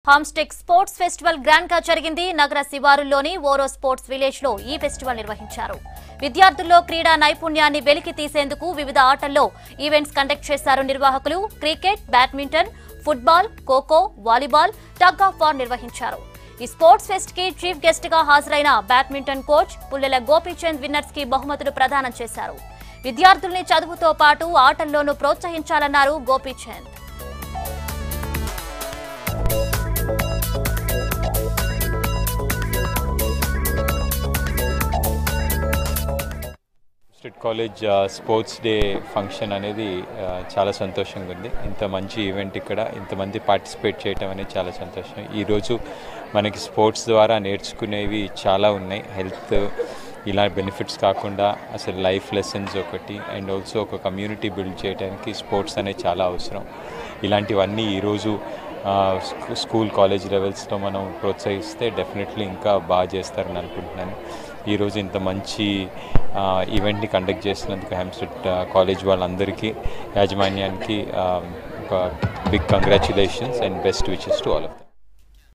హామ్స్టెక్ sports festival grand గా జరిగింది నగర శివారుల్లోని ఓరో స్పోర్ట్స్ విలేజ్ లో ఈ ఫెస్టివల్ నిర్వహించారు విద్యార్థుల్లో క్రీడా నైపుణ్యాన్ని వెలికి తీసేందుకు వివిధ ఆటల్లో ఈవెంట్స్ కండక్ట్ చేశారు నిర్వాహకులు cricket badminton football kho kho volleyball tug of war నిర్వహించారు ఈ స్పోర్ట్స్ ఫెస్ట్ కి చీఫ్ గెస్ట్ గా హాజరైన badminton coach Pullela Gopichand winners కి బహుమతులు ప్రదానం చేశారు విద్యార్థుల్ని చదువుతో పాటు ఆటల్లోనూ ప్రోత్సహించాలన్నారు గోపీచంద్ స్టేట్ కాలేజ్ ఆ, స్పోర్ట్స్ డే ఫంక్షన్ అనేది ఆ, చాలా సంతోషంగా ఉంది ఇంత మంచి ఈవెంట్ ఇక్కడ ఇంతమంది పార్టిసిపేట్ చేయటం అనేది చాలా సంతోషం ఈరోజు మనకి స్పోర్ట్స్ ద్వారా నేర్చుకునేవి చాలా ఉన్నాయి హెల్త్ ఇలా బెనిఫిట్స్ కాకుండా అసలు లైఫ్ లెసన్స్ ఒకటి అండ్ ఆల్సో ఒక కమ్యూనిటీ బిల్డ్ చేయడానికి స్పోర్ట్స్ అనేది చాలా అవసరం ఇలాంటివన్నీ ఈరోజు ఆ, స్కూ- స్కూల్ కాలేజ్ లెవెల్స్లో మనం ప్రోత్సహిస్తే డెఫినెట్లీ ఇంకా బాగా చేస్తారని అనుకుంటున్నాను ఈరోజు ఇంత మంచి ఆ, ఈవెంట్ని కండక్ట్ చేసినందుకు హెమ్సెట్ ఆ, కాలేజ్ వాళ్ళందరికీ యాజమాన్యానికి ఆ, ఒక big congratulations and best wishes to all of dum